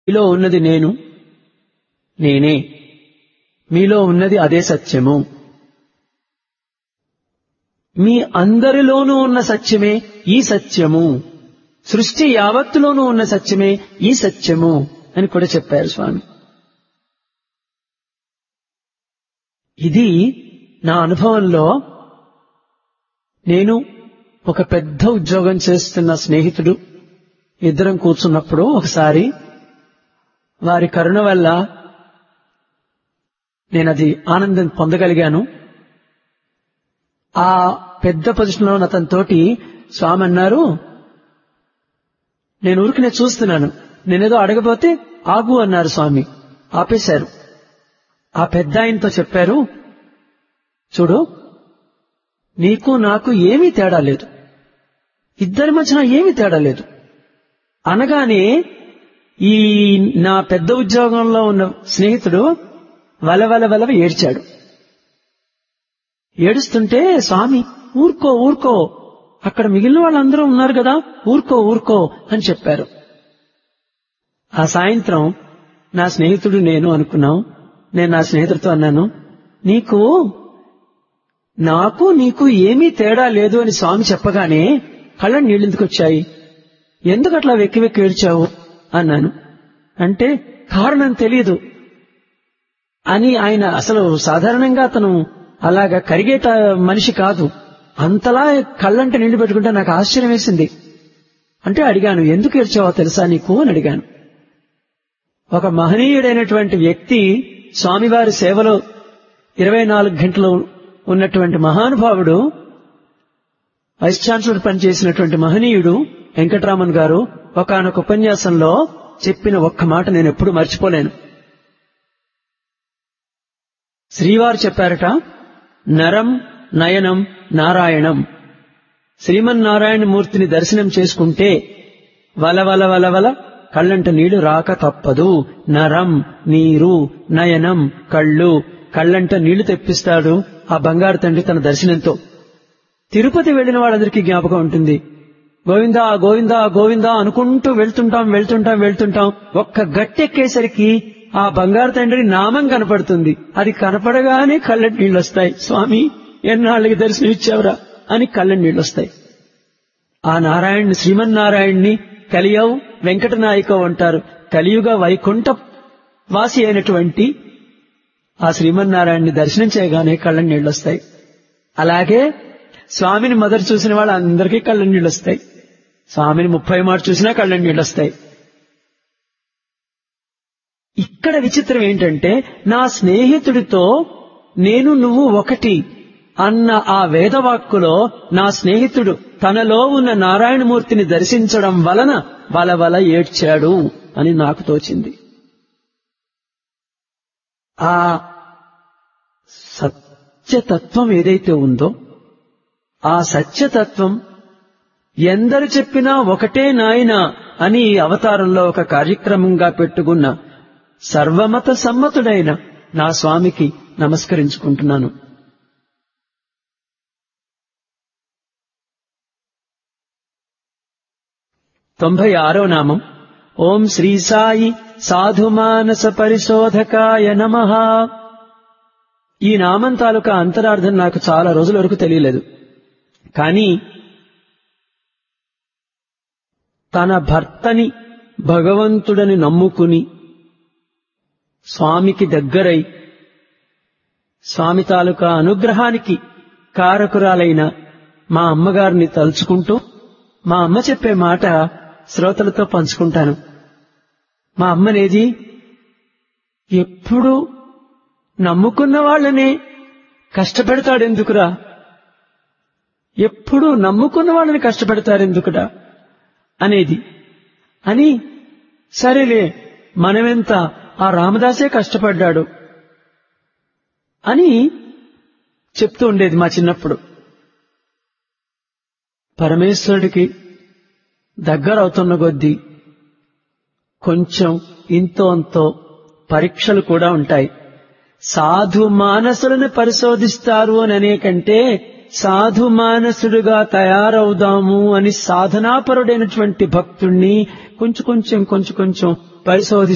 మీలో ఉన్నది నేను నేనే మీలో ఉన్నది అదే సత్యము మీ అందరిలోనూ ఉన్న సత్యమే ఈ సత్యము సృష్టి యావత్తులోనూ ఉన్న సత్యమే ఈ సత్యము అని కూడా చెప్పారు స్వామి ఇది నా అనుభవంలో నేను ఒక పెద్ద ఉద్యోగం చేస్తున్న స్నేహితుడు ఇద్దరం కూర్చున్నప్పుడు ఒకసారి వారి కరుణ వల్ల నేను అది ఆనందం పొందగలిగాను ఆ పెద్ద పొజిషన్లో ఉన్న అతనితోటి స్వామి అన్నారు నేను ఊరికి నేను చూస్తున్నాను నేనేదో అడగబోతే ఆగు అన్నారు స్వామి ఆపేశారు ఆ పెద్ద ఆయనతో చెప్పారు చూడు నీకు నాకు ఏమీ తేడా లేదు ఇద్దరి మధ్యన ఏమీ తేడా లేదు అనగానే ఈ నా పెద్ద ఉద్యోగంలో ఉన్న స్నేహితుడు వలవల వలవ ఏడ్చాడు ఏడుస్తుంటే స్వామి ఊరుకో ఊరుకో అక్కడ మిగిలిన వాళ్ళందరూ ఉన్నారు కదా ఊరుకో ఊరుకో అని చెప్పారు ఆ సాయంత్రం నా స్నేహితుడు నేను అనుకున్నాం నేను నా స్నేహితుడితో అన్నాను నీకు నాకు నీకు ఏమీ తేడా లేదు అని స్వామి చెప్పగానే కళ్ళ నీళ్ళెందుకు వచ్చాయి ఎందుకు అట్లా వెక్కి వెక్కి ఏడ్చావు అన్నాను అంటే కారణం తెలియదు అని ఆయన అసలు సాధారణంగా అతను అలాగా కరిగేట మనిషి కాదు అంతలా కళ్ళంటే నీళ్లు పెట్టుకుంటే నాకు ఆశ్చర్యం వేసింది అంటే అడిగాను ఎందుకు ఏడ్చావో తెలుసా నీకు అని అడిగాను ఒక మహనీయుడైనటువంటి వ్యక్తి స్వామివారి సేవలో ఇరవై నాలుగు గంటలు ఉన్నటువంటి మహానుభావుడు వైస్ ఛాన్సలర్ పనిచేసినటువంటి మహనీయుడు వెంకటరామన్ గారు ఒకనొక ఉపన్యాసంలో చెప్పిన ఒక్క మాట నేను ఎప్పుడు మర్చిపోలేను శ్రీవారు చెప్పారట నరం నయనం నారాయణం శ్రీమన్నారాయణ మూర్తిని దర్శనం చేసుకుంటే వలవల వలవల కళ్ళంట నీళ్లు రాక తప్పదు నరం నీరు నయనం కళ్ళు కళ్ళంట నీళ్లు తెప్పిస్తాడు ఆ బంగారు తండ్రి తన దర్శనంతో తిరుపతి వెళ్లిన వాళ్ళందరికీ జ్ఞాపకం ఉంటుంది గోవిందా గోవిందా గోవిందా అనుకుంటూ వెళ్తుంటాం వెళ్తుంటాం వెళ్తుంటాం ఒక్క గట్టెక్కేసరికి ఆ బంగారు తండ్రి నామం కనపడుతుంది అది కనపడగానే కళ్ళ నీళ్ళు వస్తాయి స్వామి ఎన్నాళ్ళకి దర్శనం ఇచ్చావురా అని కళ్ళ నీళ్ళు వస్తాయి ఆ నారాయణ్ణి శ్రీమన్నారాయణ్ణి కలియవ్ వెంకటనాయకవ్ అంటారు కలియుగ వైకుంఠ వాసి అయినటువంటి ఆ శ్రీమన్నారాయణ్ణి దర్శనం చేయగానే కళ్ళ నీళ్ళు వస్తాయి అలాగే స్వామిని మొదటి చూసిన వాళ్ళందరికీ కళ్ళ నీళ్ళు వస్తాయి స్వామిని ముప్పై మాట చూసినా కళ్ళ నీళ్ళు వస్తాయి ఇక్కడ విచిత్రం ఏంటంటే నా స్నేహితుడితో నేను నువ్వు ఒకటి అన్న ఆ వేదవాక్కులో నా స్నేహితుడు తనలో ఉన్న నారాయణమూర్తిని దర్శించడం వలన వలవల ఏడ్చాడు అని నాకు తోచింది ఆ సత్యతత్వం ఏదైతే ఉందో ఆ సత్యతత్వం ఎందరు చెప్పినా ఒకటే నాయన అని ఈ అవతారంలో ఒక కార్యక్రమంగా పెట్టుకున్న సర్వమత సమ్మతుడైన నా స్వామికి నమస్కరించుకుంటున్నాను తొంభై ఆరో నామం ఓం శ్రీ సాయి సాధుమానస పరిశోధకాయ నమ ఈ నామం తాలూకా అంతరార్థం నాకు చాలా రోజుల వరకు తెలియలేదు కానీ తన భర్తని భగవంతుడని నమ్ముకుని స్వామికి దగ్గరై స్వామి తాలూకా అనుగ్రహానికి కారకురాలైన మా అమ్మగారిని తలుచుకుంటూ మా అమ్మ చెప్పే మాట శ్రోతలతో పంచుకుంటాను మా అమ్మనేది ఎప్పుడు నమ్ముకున్న వాళ్ళనే కష్టపెడతాడెందుకురా ఎప్పుడు నమ్ముకున్న వాళ్ళని కష్టపెడతారెందుకురా అనేది అని సరేలే మనమెంత ఆ రామదాసే కష్టపడ్డాడు అని చెప్తూ ఉండేది మా చిన్నప్పుడు పరమేశ్వరుడికి దగ్గర అవుతున్న కొద్దీ కొంచెం ఇంతో అంతో పరీక్షలు కూడా ఉంటాయి సాధు మానసులను పరిశోధిస్తారు అని అనే కంటే సాధు మానసుడుగా తయారవుదాము అని సాధనాపరుడైనటువంటి భక్తుణ్ణి కొంచెం కొంచెం కొంచెం కొంచెం పరిశోధి